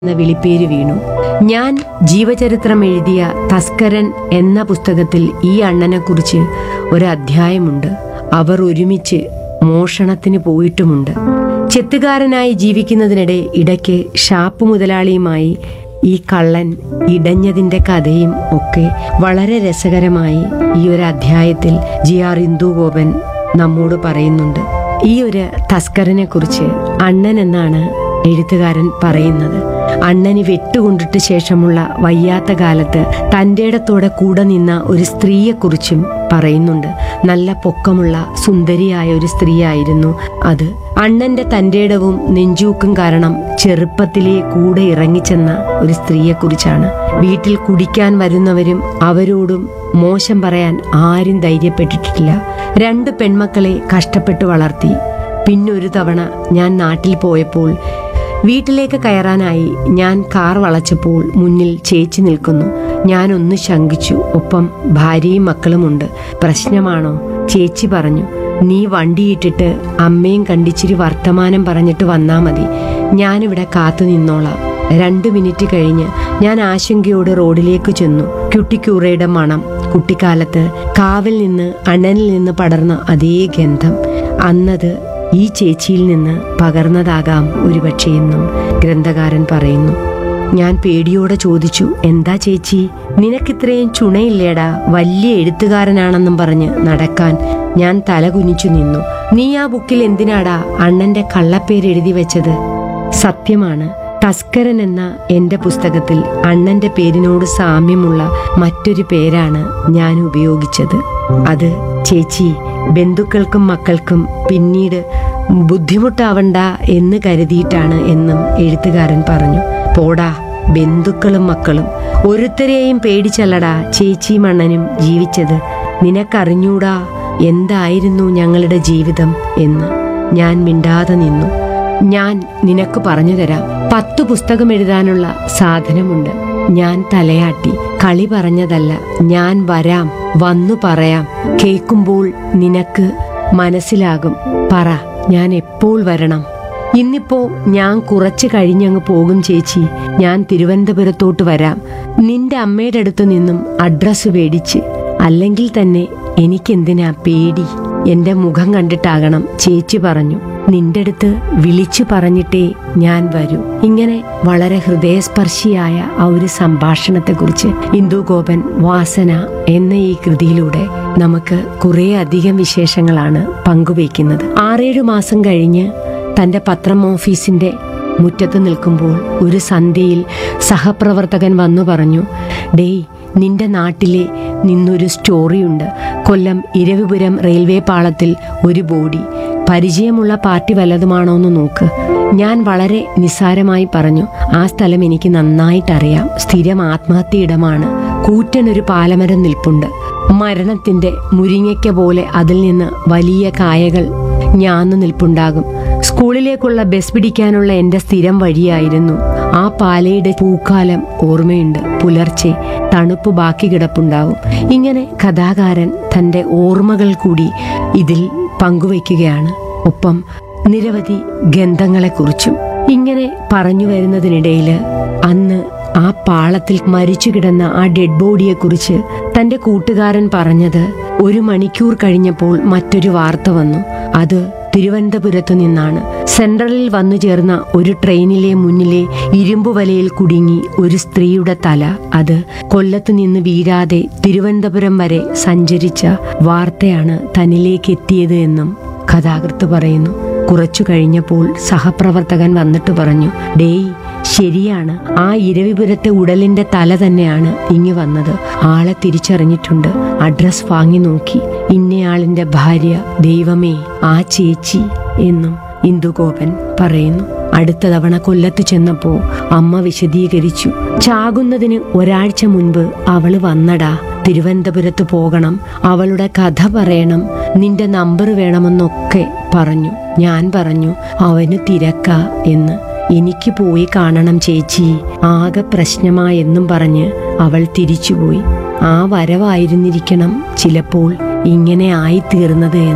എന്ന വിളിപ്പേര് വീണു ഞാൻ ജീവചരിത്രം എഴുതിയ തസ്കരൻ എന്ന പുസ്തകത്തിൽ ഈ അണ്ണനെക്കുറിച്ച് ഒരു അധ്യായമുണ്ട് അവർ ഒരുമിച്ച് മോഷണത്തിന് പോയിട്ടുമുണ്ട് ചെത്തുകാരനായി ജീവിക്കുന്നതിനിടെ ഇടയ്ക്ക് ഷാപ്പ് മുതലാളിയുമായി ഈ കള്ളൻ ഇടഞ്ഞതിന്റെ കഥയും ഒക്കെ വളരെ രസകരമായി ഈ ഒരു അധ്യായത്തിൽ ജി ആർ ഇന്ദുഗോപൻ നമ്മോട് പറയുന്നുണ്ട് ഈ ഒരു തസ്കരനെ കുറിച്ച് അണ്ണൻ എന്നാണ് എഴുത്തുകാരൻ പറയുന്നത് അണ്ണന് വെട്ടുകൊണ്ടിട്ട് ശേഷമുള്ള വയ്യാത്ത കാലത്ത് തൻ്റെ ഇടത്തോടെ കൂടെ നിന്ന ഒരു സ്ത്രീയെക്കുറിച്ചും പറയുന്നുണ്ട് നല്ല പൊക്കമുള്ള സുന്ദരിയായ ഒരു സ്ത്രീയായിരുന്നു അത് അണ്ണന്റെ തൻ്റെ ഇടവും നെഞ്ചൂക്കും കാരണം ചെറുപ്പത്തിലെ കൂടെ ഇറങ്ങിച്ചെന്ന ഒരു സ്ത്രീയെക്കുറിച്ചാണ് വീട്ടിൽ കുടിക്കാൻ വരുന്നവരും അവരോടും മോശം പറയാൻ ആരും ധൈര്യപ്പെട്ടിട്ടില്ല രണ്ട് പെൺമക്കളെ കഷ്ടപ്പെട്ട് വളർത്തി പിന്നൊരു തവണ ഞാൻ നാട്ടിൽ പോയപ്പോൾ വീട്ടിലേക്ക് കയറാനായി ഞാൻ കാർ വളച്ചപ്പോൾ മുന്നിൽ ചേച്ചി നിൽക്കുന്നു ഞാനൊന്ന് ശങ്കിച്ചു ഒപ്പം ഭാര്യയും മക്കളുമുണ്ട് പ്രശ്നമാണോ ചേച്ചി പറഞ്ഞു നീ വണ്ടിയിട്ടിട്ട് അമ്മയും കണ്ടിച്ചിരി വർത്തമാനം പറഞ്ഞിട്ട് വന്നാ മതി ഞാനിവിടെ കാത്തു നിന്നോളാം രണ്ടു മിനിറ്റ് കഴിഞ്ഞ് ഞാൻ ആശങ്കയോടെ റോഡിലേക്ക് ചെന്നു ക്യുട്ടിക്യൂറയുടെ മണം കുട്ടിക്കാലത്ത് കാവിൽ നിന്ന് അണ്ണനിൽ നിന്ന് പടർന്ന അതേ ഗന്ധം അന്നത് ഈ ചേച്ചിയിൽ നിന്ന് പകർന്നതാകാം ഒരുപക്ഷെ എന്നും ഗ്രന്ഥകാരൻ പറയുന്നു ഞാൻ പേടിയോടെ ചോദിച്ചു എന്താ ചേച്ചി നിനക്കിത്രയും ചുണയില്ലേടാ വലിയ എഴുത്തുകാരനാണെന്നും പറഞ്ഞ് നടക്കാൻ ഞാൻ തല കുനിച്ചു നിന്നു നീ ആ ബുക്കിൽ എന്തിനാടാ അണ്ണന്റെ കള്ളപ്പേര് എഴുതി വെച്ചത് സത്യമാണ് തസ്കരൻ എന്ന എന്റെ പുസ്തകത്തിൽ അണ്ണന്റെ പേരിനോട് സാമ്യമുള്ള മറ്റൊരു പേരാണ് ഞാൻ ഉപയോഗിച്ചത് അത് ചേച്ചി ബന്ധുക്കൾക്കും മക്കൾക്കും പിന്നീട് ബുദ്ധിമുട്ടാവണ്ട എന്ന് കരുതിയിട്ടാണ് എന്നും എഴുത്തുകാരൻ പറഞ്ഞു പോടാ ബന്ധുക്കളും മക്കളും ഒരുത്തരെയും പേടിച്ചല്ലടാ ചേച്ചിയും അണ്ണനും ജീവിച്ചത് നിനക്കറിഞ്ഞൂടാ എന്തായിരുന്നു ഞങ്ങളുടെ ജീവിതം എന്ന് ഞാൻ മിണ്ടാതെ നിന്നു ഞാൻ നിനക്ക് പറഞ്ഞു തരാം പത്തു പുസ്തകം എഴുതാനുള്ള സാധനമുണ്ട് ഞാൻ തലയാട്ടി കളി പറഞ്ഞതല്ല ഞാൻ വരാം വന്നു പറയാം കേൾക്കുമ്പോൾ നിനക്ക് മനസ്സിലാകും പറ ഞാൻ എപ്പോൾ വരണം ഇന്നിപ്പോ ഞാൻ കുറച്ച് കഴിഞ്ഞങ്ങ് പോകും ചേച്ചി ഞാൻ തിരുവനന്തപുരത്തോട്ട് വരാം നിന്റെ അമ്മയുടെ അടുത്ത് നിന്നും അഡ്രസ്സ് മേടിച്ച് അല്ലെങ്കിൽ തന്നെ എനിക്കെന്തിനാ പേടി എന്റെ മുഖം കണ്ടിട്ടാകണം ചേച്ചി പറഞ്ഞു നിന്റെ അടുത്ത് വിളിച്ചു പറഞ്ഞിട്ടേ ഞാൻ വരൂ ഇങ്ങനെ വളരെ ഹൃദയസ്പർശിയായ ആ ഒരു സംഭാഷണത്തെക്കുറിച്ച് ഇന്ദുഗോപൻ വാസന എന്ന ഈ കൃതിയിലൂടെ നമുക്ക് കുറേ അധികം വിശേഷങ്ങളാണ് പങ്കുവയ്ക്കുന്നത് ആറേഴു മാസം കഴിഞ്ഞ് തന്റെ പത്രം ഓഫീസിന്റെ മുറ്റത്ത് നിൽക്കുമ്പോൾ ഒരു സന്ധ്യയിൽ സഹപ്രവർത്തകൻ വന്നു പറഞ്ഞു ഡേയ് നിന്റെ നാട്ടിലെ നിന്നൊരു സ്റ്റോറിയുണ്ട് കൊല്ലം ഇരവിപുരം റെയിൽവേ പാളത്തിൽ ഒരു ബോഡി പരിചയമുള്ള പാർട്ടി വല്ലതുമാണോ എന്ന് നോക്ക് ഞാൻ വളരെ നിസ്സാരമായി പറഞ്ഞു ആ സ്ഥലം എനിക്ക് നന്നായിട്ടറിയാം സ്ഥിരം ആത്മഹത്യയിടമാണ് കൂറ്റനൊരു പാലമരം നിൽപ്പുണ്ട് മരണത്തിന്റെ മുരിങ്ങയ്ക്ക പോലെ അതിൽ നിന്ന് വലിയ കായകൾ ഞാന്നു നിൽപ്പുണ്ടാകും സ്കൂളിലേക്കുള്ള ബസ് പിടിക്കാനുള്ള എന്റെ സ്ഥിരം വഴിയായിരുന്നു ആ പാലയുടെ പൂക്കാലം ഓർമ്മയുണ്ട് പുലർച്ചെ തണുപ്പ് ബാക്കി കിടപ്പുണ്ടാവും ഇങ്ങനെ കഥാകാരൻ തന്റെ ഓർമ്മകൾ കൂടി ഇതിൽ പങ്കുവയ്ക്കുകയാണ് ഒപ്പം നിരവധി ഗന്ധങ്ങളെക്കുറിച്ചും ഇങ്ങനെ പറഞ്ഞു വരുന്നതിനിടയിൽ അന്ന് ആ പാളത്തിൽ മരിച്ചു കിടന്ന ആ ഡെഡ് ബോഡിയെ കുറിച്ച് തന്റെ കൂട്ടുകാരൻ പറഞ്ഞത് ഒരു മണിക്കൂർ കഴിഞ്ഞപ്പോൾ മറ്റൊരു വാർത്ത വന്നു അത് തിരുവനന്തപുരത്തു നിന്നാണ് സെൻട്രലിൽ വന്നു ചേർന്ന ഒരു ട്രെയിനിലെ മുന്നിലെ ഇരുമ്പു വലയിൽ കുടുങ്ങി ഒരു സ്ത്രീയുടെ തല അത് കൊല്ലത്ത് നിന്ന് വീഴാതെ തിരുവനന്തപുരം വരെ സഞ്ചരിച്ച വാർത്തയാണ് തന്നിലേക്ക് എത്തിയത് എന്നും കഥാകൃത്ത് പറയുന്നു കുറച്ചു കഴിഞ്ഞപ്പോൾ സഹപ്രവർത്തകൻ വന്നിട്ട് പറഞ്ഞു ഡേയ് ശരിയാണ് ആ ഇരവിപുരത്തെ ഉടലിന്റെ തല തന്നെയാണ് ഇങ്ങി വന്നത് ആളെ തിരിച്ചറിഞ്ഞിട്ടുണ്ട് അഡ്രസ് വാങ്ങി നോക്കി ഇന്നയാളിന്റെ ഭാര്യ ദൈവമേ ആ ചേച്ചി എന്നും ഇന്ദുഗോപൻ പറയുന്നു അടുത്ത തവണ കൊല്ലത്ത് ചെന്നപ്പോ അമ്മ വിശദീകരിച്ചു ചാകുന്നതിന് ഒരാഴ്ച മുൻപ് അവള് വന്നടാ തിരുവനന്തപുരത്ത് പോകണം അവളുടെ കഥ പറയണം നിന്റെ നമ്പർ വേണമെന്നൊക്കെ പറഞ്ഞു ഞാൻ പറഞ്ഞു അവന് തിരക്ക എന്ന് എനിക്ക് പോയി കാണണം ചേച്ചി ആകെ പ്രശ്നമായെന്നും പറഞ്ഞ് അവൾ തിരിച്ചുപോയി ആ വരവായിരുന്നിരിക്കണം ചിലപ്പോൾ ഇങ്ങനെ ആയിത്തീർന്നത് എന്നും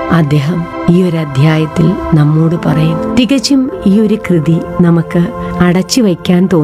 അദ്ദേഹം ഈ ഒരു അധ്യായത്തിൽ നമ്മോട് പറയുന്നു തികച്ചും ഈ ഒരു കൃതി നമുക്ക് അടച്ചു വയ്ക്കാൻ തോന്നും